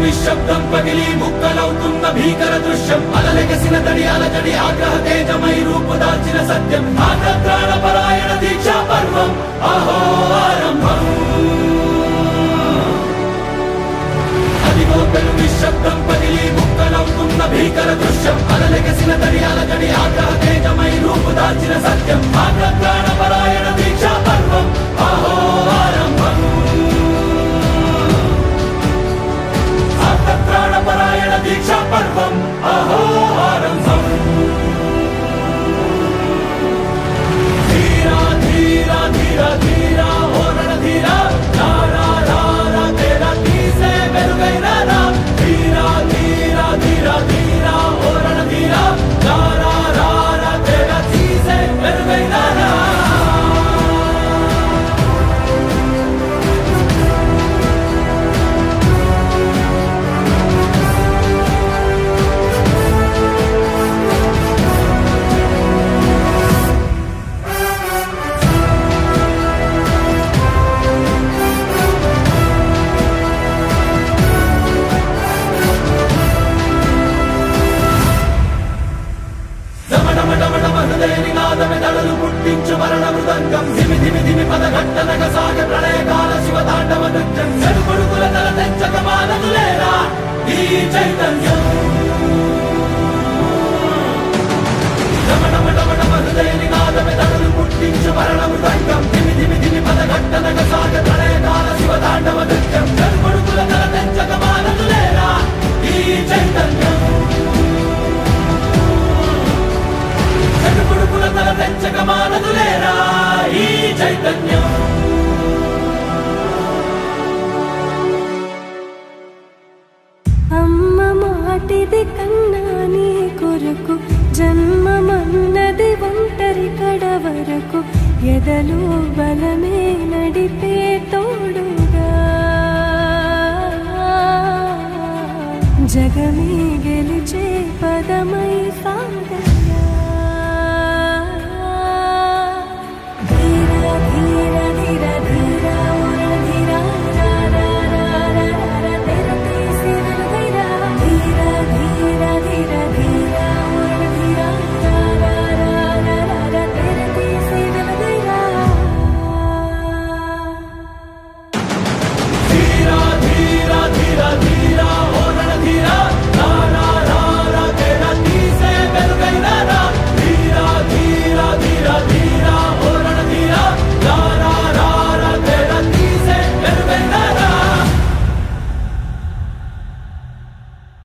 నిశ్శబ్దం పగిలి ముక్కలవుతున్న భీకర దృశ్యం అలలెగసిన తడి అలజడి ఆగ్రహ తేజమై రూపు దాల్చిన సత్యం ఆగ్రత్రాణ పరాయణ దీక్షా పర్వం అహో ఆరంభం అదిగో పెను నిశ్శబ్దం పగిలి ముక్కలవుతున్న భీకర దృశ్యం అలలెగసిన తడి అలజడి ఆగ్రహ తేజమై రూపు దాల్చిన సత్యం ఆగ్రత్రాణ పరాయణ దీక్షా పర్వం అహో ఆరంభం ఆర్తత్రాణపరాయణ దీక్షా పర్వం అహో ఆరంభం ధీరా ధీరా ధీరా ధీరా ఓరణ ధీరా రారా రారా తేరా తీసే వెలుగైన రా ధీరా ధీరా ధీరా ధీరా ఓరణ ధీరా రారా రారా తేరా తీసే వెలుగైన రా నినాదమెదళలు పుట్టించు మరణ మృదంగం ధిమి ధిమి ధిమి పద ఘట్టనగ సాగ ప్రళయకాల శివ తాండవ నృత్యం చెడు కొడుకుల తల తెంచక మానదులేరా ఈ చైతన్యం రమణమటమటమ హృదయ నినాదమెదళలు పుట్టించు మరణ మృదంగం ధిమి ధిమి ధిమి పద ఘట్టనగ సాగ ప్రళయకాల శివ తాండవ నృత్యం చెడు కొడుకుల తల తెంచక మానదులేరా ఈ చైతన్యం చదువుడుకుల తల తెంచక మానదులేరా ఈ చైతన్యం అమ్మ మాటిది కన్నా నీ కొరకు జన్మమన్నది ఒంటరి కడ వరకు ఎదలు బలమే నడిపే తోడుగా జగమే గెలిచే పదమై సాగ